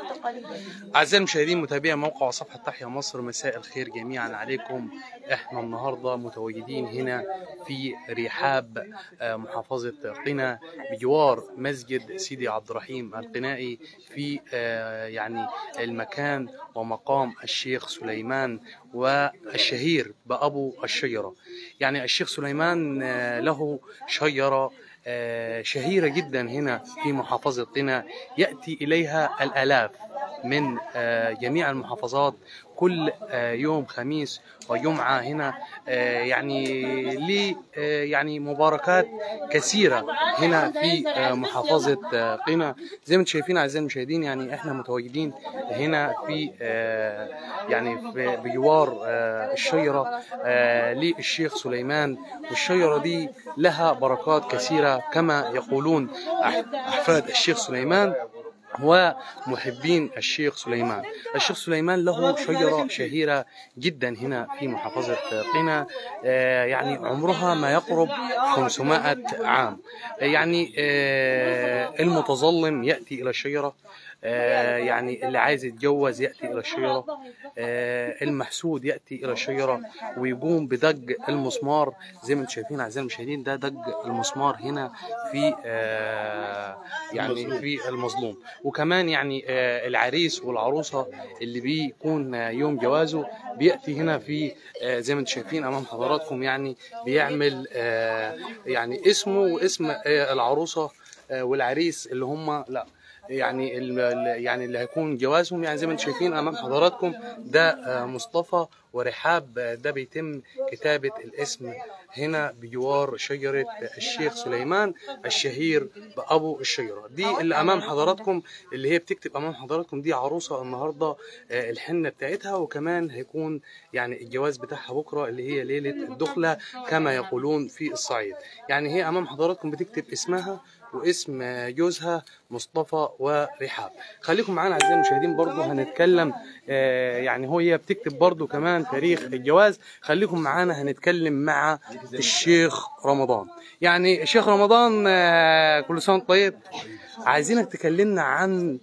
أعزائي المشاهدين متابعي موقع وصفحة تحيا مصر مساء الخير جميعا عليكم احنا النهاردة متواجدين هنا في رحاب آه، محافظة قنا بجوار مسجد سيدي عبد الرحيم القنائي في آه، يعني المكان ومقام الشيخ سليمان والشهير بأبو الشجرة يعني الشيخ سليمان آه، له شجرة آه، شهيرة جدا هنا في محافظة قنا يأتي إليها الآلاف من آه، جميع المحافظات كل آه، يوم خميس وجمعة هنا آه، يعني لي آه، يعني مباركات كثيرة هنا في آه، محافظة آه، قنا زي ما انتم شايفين أعزائي المشاهدين يعني احنا متواجدين هنا في آه، يعني في بجوار آه، الشجرة آه، للشيخ سليمان والشجرة دي لها بركات كثيرة كما يقولون أح- أحفاد الشيخ سليمان ومحبين الشيخ سليمان الشيخ سليمان له شجرة شهيرة جدا هنا في محافظة قنا آه، يعني عمرها ما يقرب 500 عام يعني آه، المتظلم يأتي إلى الشجرة آه، يعني اللي عايز يتجوز يأتي إلى الشجرة آه، المحسود يأتي إلى الشجرة ويقوم بدج المسمار زي ما انتم شايفين أعزائي المشاهدين ده دج المسمار هنا في آه، يعني في المظلوم وكمان يعني آه، العريس والعروسة اللي بيكون آه، يوم جوازه بيأتي هنا في آه، زي ما انتم شايفين أمام حضراتكم يعني بيعمل آه، يعني اسمه واسم آه، العروسة آه، والعريس اللي هم لا يعني ال- ال- يعني اللي هيكون جوازهم يعني زي ما انتم شايفين امام حضراتكم ده آه، مصطفى ورحاب آه، ده بيتم كتابه الاسم هنا بجوار شجره الشيخ سليمان الشهير بابو الشجره دي اللي امام حضراتكم اللي هي بتكتب امام حضراتكم دي عروسه النهارده آه، الحنه بتاعتها وكمان هيكون يعني الجواز بتاعها بكره اللي هي ليله الدخله كما يقولون في الصعيد يعني هي امام حضراتكم بتكتب اسمها واسم جوزها مصطفى ورحاب خليكم معانا اعزائي المشاهدين برضو هنتكلم آه، يعني هو هي بتكتب برضو كمان تاريخ الجواز خليكم معانا هنتكلم مع الشيخ رمضان يعني الشيخ رمضان آه، كل سنه وأنت طيب عايزينك تكلمنا عن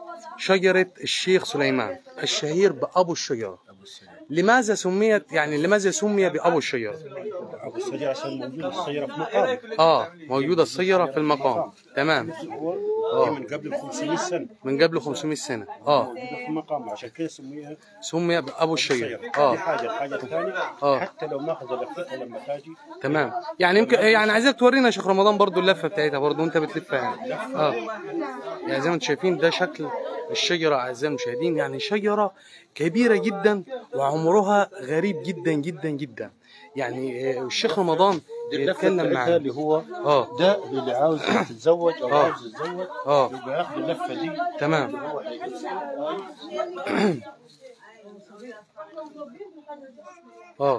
شجرة الشيخ سليمان الشهير بأبو الشجرة لماذا سميت يعني لماذا سمي بأبو الشجرة ابو الشجره عشان موجود الشجره في مقام اه موجودة الشجرة في المقام تمام هو من قبل 500 سنه من قبل 500 سنة اه موجوده في مقام عشان كده سميها سمي بأبو الشجرة الشجره دي اه حاجه الحاجه الثانيه آه. حتى لو ماخذ لفتها لما تاجي تمام يعني يمكن يعني عايزك تورينا يا شيخ رمضان برضو اللفة بتاعتها برضو وانت بتلفها يعني اه يعني زي ما انتم شايفين ده شكل الشجرة اعزائي المشاهدين يعني شجرة كبيرة جدا وعمرها غريب جدا جدا جدا يعني آه، الشيخ رمضان دي اللفه بيتكلم بتاعتها معانا اللي هو اه ده اللي عاوز يتزوج او آه. عاوز يتزوج اه يبقى ياخذ اللفه دي تمام هو اه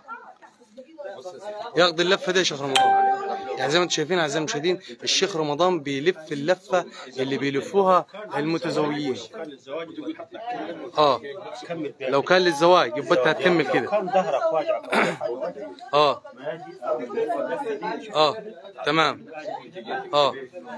ياخد اللفه دي يا شيخ رمضان يعني زي ما انتم شايفين اعزائي المشاهدين الشيخ رمضان بيلف اللفه اللي بيلفوها المتزوجين كان الزواج تقول اه كمل بيها. لو كان للزواج يبقى انت هتكمل لو كده كان ظهرك واجع اه ما يجي أو اللفة دي اه تمام اه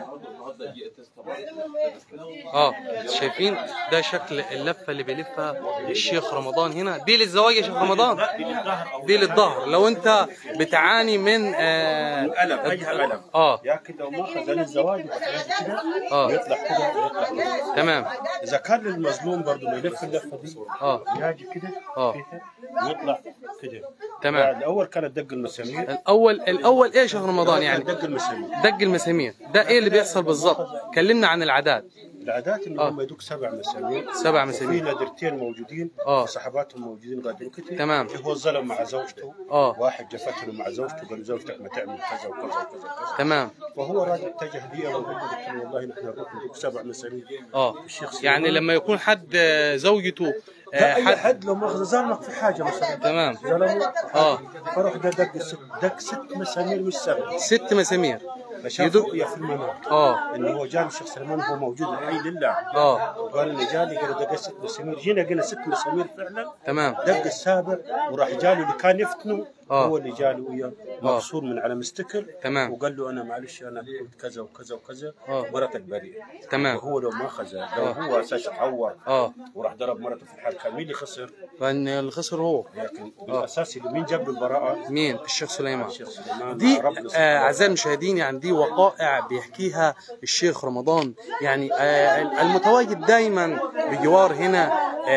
اه شايفين ده شكل اللفه اللي بيلفها الشيخ رمضان هنا دي للزواج يا شيخ رمضان دي للظهر او دي للظهر لو انت بتعاني من آه الم اجهى الم اه لكن لو ما اخذ للزواج يبقى كده اه يطلع كده ويطلع كده تمام اذا كان للمظلوم برضه ما يلف اللفه دي اه يجي كده اه كده ويطلع كده تمام الاول كانت دق المسامير الاول الاول ايه شهر رمضان يعني دق المسامير دق المسامير ده ايه اللي بيحصل بالظبط كلمنا عن العادات العادات ان آه. هم يدوك سبع مسامير سبع في مسامير نادرتين موجودين آه. صحباتهم موجودين قاعدين كده تمام. هو ظلم مع زوجته آه. واحد جفته مع زوجته قال زوجتك ما تعمل كذا وكذا وكذا وكذا تمام فهو راجل اتجه لي اول قلت له والله نحن نروح ندوك سبع مسامير اه الشيخ يعني لما يكون حد آه، زوجته آه، لا اي حد حد لو ماخذ ظلمك في حاجه مثلا تمام ظلمه اه فروح ده دق ست دق ست مسامير مش سبع ست مسامير فشاف يدق- رؤيا في المنام اه انه هو جاء الشيخ سلمان هو موجود الحي لله اه وقال انه جالي قال دق ست مسامير جينا قلنا ست مسامير فعلا تمام دق السابع وراح جاله اللي كان يفتنه آه. هو اللي جاني وياه مبسوط من على مستكل تمام. وقال له انا معلش انا قلت كذا وكذا وكذا آه. مرتك بريئه تمام وهو لو ما خذها لو آه. هو اساسا تعور اه وراح ضرب مرته في الحال كان مين اللي خسر؟ فان اللي خسر هو لكن بالاساس اللي مين جاب له البراءه؟ مين الشيخ سليمان الشيخ سليمان دي رب آه سبحانه اعزائي المشاهدين يعني دي وقائع بيحكيها الشيخ رمضان يعني آه المتواجد دايما بجوار هنا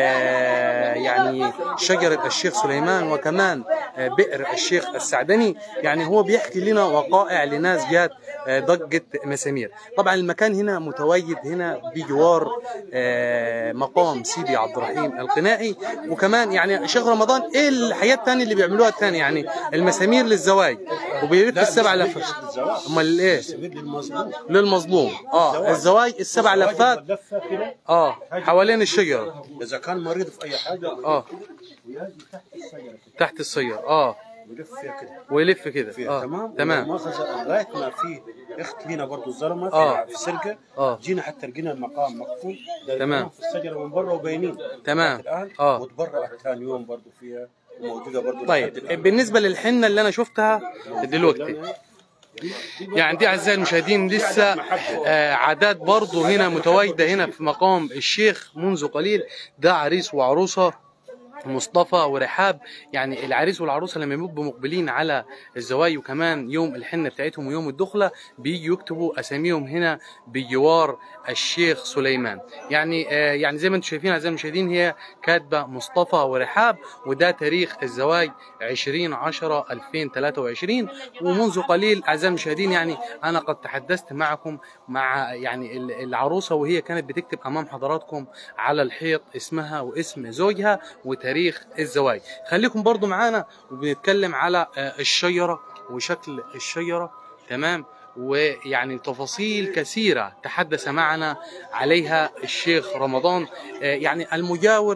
آه يعني شجره الشيخ سليمان وكمان آه بئر الشيخ السعدني يعني هو بيحكي لنا وقائع لناس جات آه ضجة مسامير طبعا المكان هنا متواجد هنا بجوار آه مقام سيدي عبد الرحيم القنائي وكمان يعني شيخ رمضان ايه الحياة التانية اللي بيعملوها التانية يعني المسامير للزواج وبيلف لا، السبع مش لفات للزواج. امال ايه سبيل للمظلوم للمظلوم اه الزواج السبع الزواج لفات لفه كده اه حوالين الشجرة اذا كان مريض في اي حاجه اه ويجي تحت الشجره كده تحت السيارة اه ويلف فيها كده ويلف كده فيها اه تمام تمام ما خذ لغايه ما في اخت لينا برضه ظلمت آه. في سرقه آه. جينا حتى لقينا المقام مقفول تمام. في الشجره من برا وباينين تمام. الان آه. وتبرأت ثاني يوم برضه فيها وموجوده برضه لحد طيب الآن. بالنسبة للحنة اللي أنا شفتها دلوقتي يعني دي أعزائي المشاهدين لسه آه، عادات برضو هنا متواجدة هنا في مقام الشيخ منذ قليل ده عريس وعروسة مصطفى ورحاب يعني العريس والعروسه لما بيبقوا مقبلين على الزواج وكمان يوم الحنه بتاعتهم ويوم الدخله بيجوا يكتبوا اساميهم هنا بجوار الشيخ سليمان يعني آه يعني زي ما انتم شايفين اعزائي المشاهدين هي كاتبه مصطفى ورحاب وده تاريخ الزواج 20 10 2023 ومنذ قليل اعزائي المشاهدين يعني انا قد تحدثت معكم مع يعني ال- العروسه وهي كانت بتكتب امام حضراتكم على الحيط اسمها واسم زوجها وتاريخ الزواج خليكم برضو معانا وبنتكلم على آه، الشجره وشكل الشجره تمام ويعني تفاصيل كثيرة تحدث معنا عليها الشيخ رمضان آه، يعني المجاور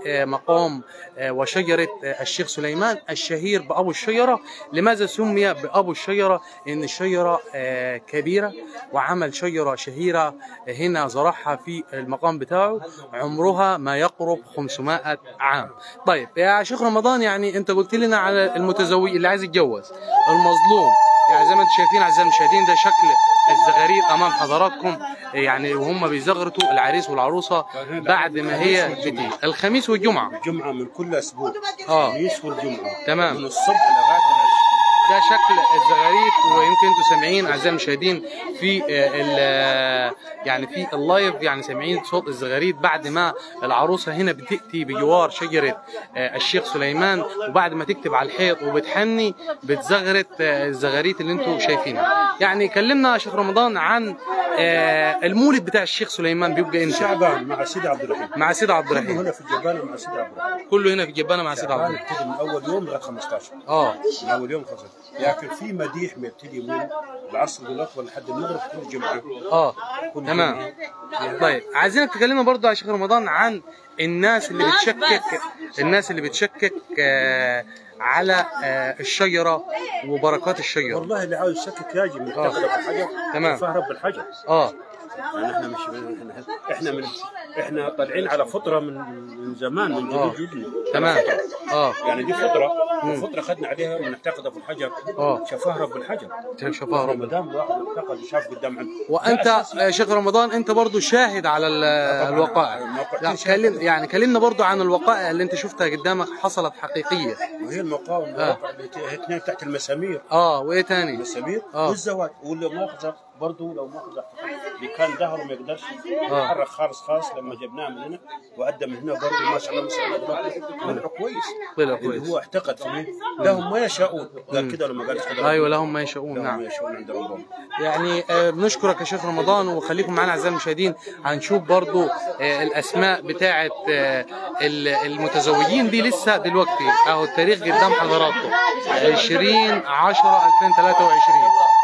لمقام آه، وشجرة آه، الشيخ سليمان الشهير بأبو الشجرة لماذا سمي بأبو الشجرة إن الشجرة آه، كبيرة وعمل شجرة شهيرة هنا زرعها في المقام بتاعه عمرها ما يقرب 500 عام طيب يا شيخ رمضان يعني انت قلت لنا على المتزوج اللي عايز يتجوز المظلوم يعني زي ما انتم شايفين اعزائي المشاهدين ده شكل الزغاريد امام حضراتكم يعني وهم بيزغرتوا العريس والعروسه بعد ما هي بتيجي الخميس والجمعه الجمعه من كل اسبوع آه. الخميس والجمعه تمام. من الصبح لغايه العشاء ده شكل الزغاريد ويمكن انتم سامعين اعزائي المشاهدين في آه، ال- آه، يعني في اللايف يعني سامعين صوت الزغاريد بعد ما العروسه هنا بتاتي بجوار شجره آه، الشيخ سليمان وبعد ما تكتب على الحيط وبتحني بتزغرت آه، الزغاريد اللي انتم شايفينها يعني كلمنا يا شيخ رمضان عن آه، المولد بتاع الشيخ سليمان بيبقى امتى شعبان مع سيدي عبد الرحيم مع سيد عبد كله الرحيم هنا في الجبانه مع سيدي عبد الرحيم كله هنا في جبانه مع سيد عبد شعبان الرحيم يبتدي من اول يوم لغايه 15 اه من اول يوم 15 لكن في مديح بيبتدي من العصر الاكبر لحد المغرب كل جمعه اه كل تمام جمعة. طيب عايزينك تكلمنا برضه يا شيخ رمضان عن الناس اللي بتشكك الناس اللي بتشكك آه، على آه، الشجره وبركات الشجره والله اللي عاوز يشكك يجي من تاخذ بالحجر تمام. فهرب بالحجر اه يعني احنا مش احنا احنا من احنا طالعين على فطره من من زمان من آه. جدود جدنا تمام اه يعني دي فطره وفطره خدنا عليها ونعتقدها في الحجر آه. شفهرب بالحجر شفاه ما ربنا دام الواحد اعتقد وشاف قدام عنده وانت يا شيخ رمضان انت برضه شاهد على ال- الوقائع لا كلم يعني كلمنا برضه عن الوقائع اللي انت شفتها قدامك حصلت حقيقيه وهي المقاومه المواقع اللي ت- اثنين تحت المسامير اه وايه تاني المسامير آه. والزواج واللي مؤاخذه برضه لو مؤاخذه اللي كان ظهره ما يقدرش آه. يتحرك خالص خالص لما جبناه من هنا وادى من هنا برضه ما شاء الله ما شاء الله دلوقتي طلع كويس طلع اللي كويس هو اعتقد فيه لهم ما يشاءون قال كده ولا ما قالش كده ايوه لهم ما يشاءون لهم نعم ما يشاءون عند ربهم يعني آه، بنشكرك يا شيخ رمضان وخليكم معنا اعزائي المشاهدين هنشوف برضو آه، الاسماء بتاعه آه، ال- المتزوجين دي لسه دلوقتي اهو التاريخ قدام حضراتكم 20 10 2023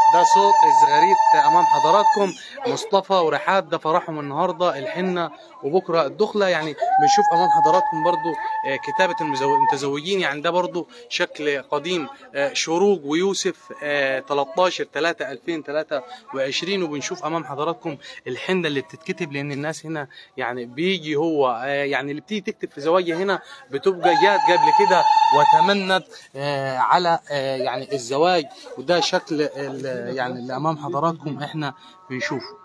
ده صوت الزغاريت امام حضراتكم مصطفى ورحاب ده فرحهم النهارده الحنه وبكره الدخله يعني بنشوف امام حضراتكم برضو آه، كتابه المزو- المتزوجين يعني ده برضو شكل قديم آه، شروق ويوسف آه، 13 3 2023 وبنشوف امام حضراتكم الحنه اللي بتتكتب لان الناس هنا يعني بيجي هو آه، يعني اللي بتيجي تكتب في زواجها هنا بتبقى جات قبل كده وتمنت آه، على آه، يعني الزواج وده شكل ال- يعني اللي امام حضراتكم احنا بنشوفه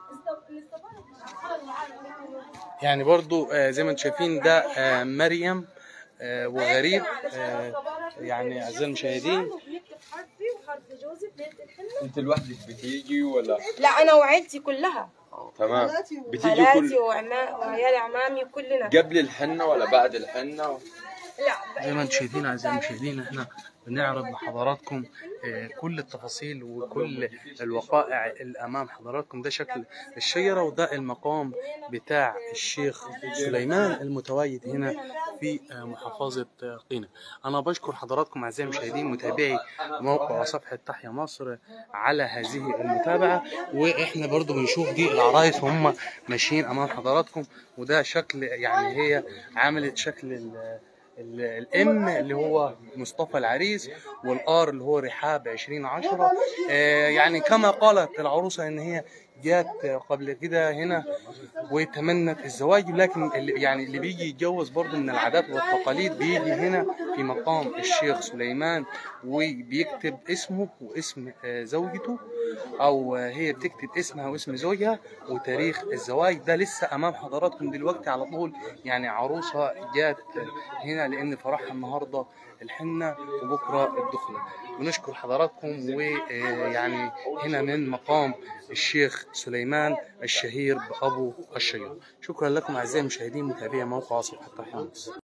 يعني برضو آه، زي ما انتم شايفين ده آه، مريم آه، وغريب آه، يعني اعزائي المشاهدين بيكتب حرفي وحرف جوزي ليله الحنه انت لوحدك بتيجي ولا لا انا وعيلتي كلها تمام بتيجي خالاتي كل وعما- وعيال عمامي كلنا قبل الحنه ولا بعد الحنه لا زي ما انتم شايفين اعزائي المشاهدين احنا بنعرض لحضراتكم آه، كل التفاصيل وكل الوقائع اللي امام حضراتكم ده شكل الشجره وده المقام بتاع الشيخ سليمان المتواجد هنا في آه، محافظه آه، قنا. انا بشكر حضراتكم اعزائي المشاهدين متابعي موقع وصفحه تحيا مصر على هذه المتابعه واحنا برضو بنشوف دي العرايس وهم ماشيين امام حضراتكم وده شكل يعني هي عملت شكل ال- ال- الام اللي هو مصطفى العريس والار اللي هو رحاب 2010 آه يعني كما قالت العروسه ان هي جات قبل كده هنا وتمنت الزواج لكن اللي يعني اللي بيجي يتجوز برضه من العادات والتقاليد بيجي هنا في مقام الشيخ سليمان وبيكتب اسمه واسم آه، زوجته او آه، هي بتكتب اسمها واسم زوجها وتاريخ الزواج ده لسه امام حضراتكم دلوقتي على طول يعني عروسه جات هنا لان فرحها النهارده الحنه وبكره الدخله ونشكر حضراتكم ويعني هنا من مقام الشيخ سليمان الشهير بابو الشيوخ شكرا لكم اعزائي المشاهدين متابعي موقع صفحه تحيا مصر